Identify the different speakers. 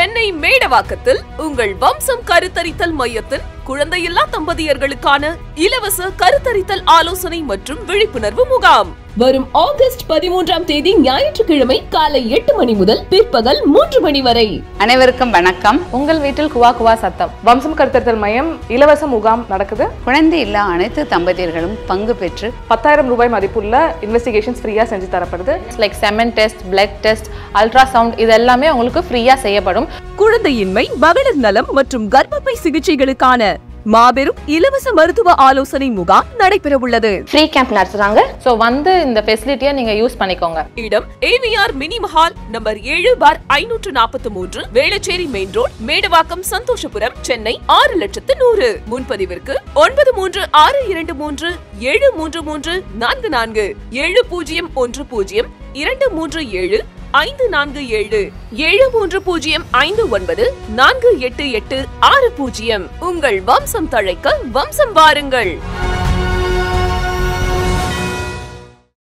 Speaker 1: சென்னை மேடவாக்கத்தில் உங்கள் வம்சம் கருத்தரித்தல் மையத்தில் குழந்தையில்லா தம்பதியர்களுக்கான இலவச கருத்தரித்தல் ஆலோசனை மற்றும் விழிப்புணர்வு முகாம் வரும் ஆகஸ்ட் பதிமூன்றாம் தேதி ஞாயிற்றுக்கிழமை காலை எட்டு மணி முதல் பிற்பகல் மூன்று மணி வரை
Speaker 2: அனைவருக்கும் வணக்கம்
Speaker 3: உங்கள் வீட்டில் குவா குவா சத்தம் வம்சம் கருத்தரித்தல் மையம் இலவச முகாம் நடக்குது
Speaker 2: குழந்தை இல்லா அனைத்து தம்பதியர்களும் பங்கு பெற்று
Speaker 3: பத்தாயிரம் ரூபாய் மதிப்புள்ள இன்வெஸ்டிகேஷன்ஸ் ஃப்ரீயா செஞ்சு தரப்படுது like semen test blood test ultrasound இது எல்லாமே உங்களுக்கு ஃப்ரீயா செய்யப்படும்
Speaker 1: குழந்தையின்மை மகளிர் நலம் மற்றும் கர்ப்பப்பை சிகிச்சைகளுக்கான மாபெரும் இலவச மருத்துவ ஆலோசனை முகாம் நடைபெறவுள்ளது
Speaker 3: ஃப்ரீ கேம்ப் நடத்துறாங்க ஸோ வந்து இந்த ஃபெசிலிட்டியை நீங்க யூஸ் பண்ணிக்கோங்க
Speaker 1: இடம் ஏவிஆர் மினி மஹால் நம்பர் ஏழு பார் ஐநூற்று நாற்பத்தி மூன்று வேளச்சேரி மெயின் ரோட் மேடவாக்கம் சந்தோஷபுரம் சென்னை ஆறு லட்சத்து நூறு முன்பதிவிற்கு ஒன்பது மூன்று ஆறு இரண்டு மூன்று ஏழு மூன்று மூன்று நான்கு நான்கு ஏழு பூஜ்ஜியம் ஒன்று பூஜ்ஜியம் இரண்டு மூன்று ஏழு ஐந்து நான்கு ஏழு ஏழு மூன்று பூஜ்ஜியம் ஐந்து ஒன்பது நான்கு எட்டு எட்டு ஆறு பூஜ்ஜியம் உங்கள் வம்சம் தழைக்க வம்சம் வாருங்கள்